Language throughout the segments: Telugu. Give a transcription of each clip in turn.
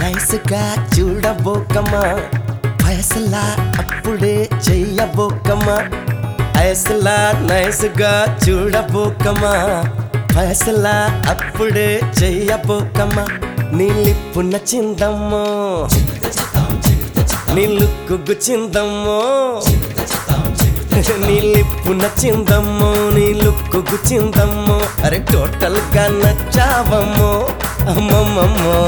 నైస్గా చూడబోకమ్మా వయసులా అప్పుడే చెయ్యబోకమ్మా వయసులా నైస్గా చూడబోకమ్మా వయసులా అప్పుడే చెయ్యబోకమ్మా నీ లిప్పు నచ్చిందమ్మో నీ లుక్కు గుచ్చిందమ్మో నీ లిప్పు నచ్చిందమ్మో నీ లుక్కు గుచ్చిందమ్మో అరే టోటల్ గా నచ్చావమ్మో అమ్మమ్మమ్మో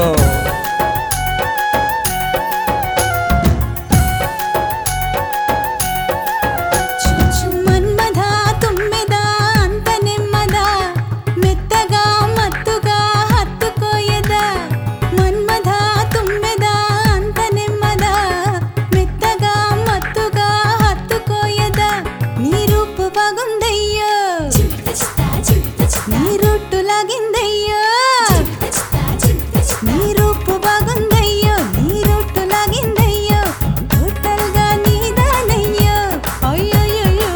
మన్మథ తుమ్మెద అంత నెమ్మద మెత్తగా మత్తుగా హత్తుకోయద మన్మథ తుమ్మెద అంత నెమ్మద మెత్తగా మత్తుగా హత్తుకోయద నీ రూపు బాగుందయ్యో నీ రొట్టు లాగిందయ్యో నీ రూపు బాగుందయ్యో నీ రొట్టు లాగిందయ్యో టోటల్ గా నీదానయ్యో అయ్యయ్యో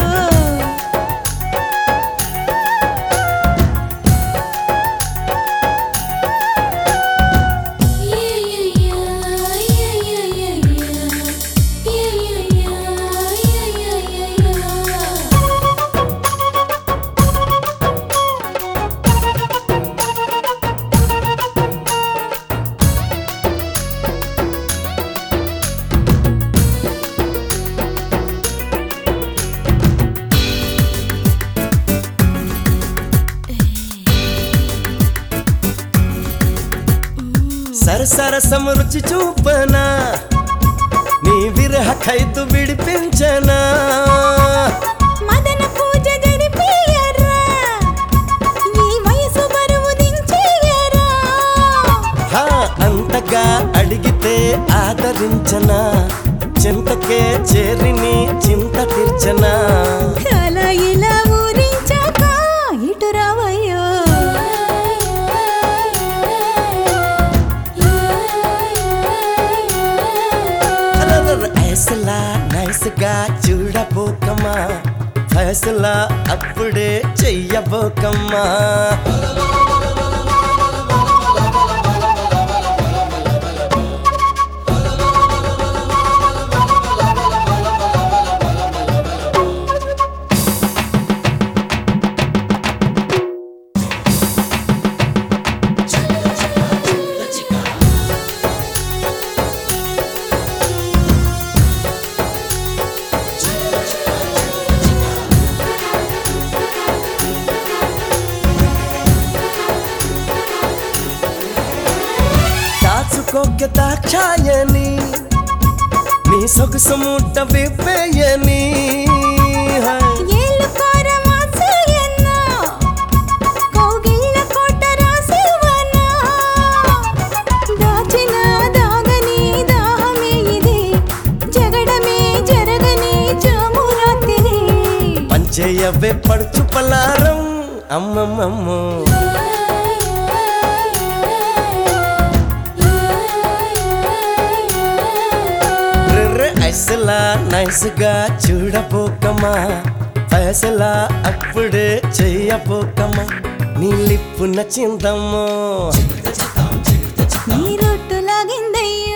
సరసరసము రుచి చూపనా నీ విరహ ఖైతు విడిపించనా మదన పూజ జరిపియరా ఈ వయసు బరువు దించేయరా హా అంతగా అడిగితే ఆదరించనా చింతకే చేరిని చింత తీర్చనా అలా ఇలా ఊరించాక ఇటు రావయ్యో అరరర ఐసలా నైస్గా చూడబోకమ్మా ఫైసలా అప్పుడే చెయ్యబోకమ్మా దాచుకోక దాక్షాయని నీ సొగసు మూట విప్పేయని ఏళ్ళు కోరమాసేయన్నా కౌగిళ్ళ కోట రాసేవనా దాచిన దాగని దాహమే ఇది జగడమే జరగని జామురాతిరి పంచేయవే పడుచు పలారం అమ్మమ్మమ్మో రిర్రె ఐసలా నైస్గా చూడబోకమ్మా ఫైసలా అప్పుడే చెయ్యబోకమ్మా నీ లిప్పు నచ్చిందమ్మో నీ రొట్టు లాగిందయ్యో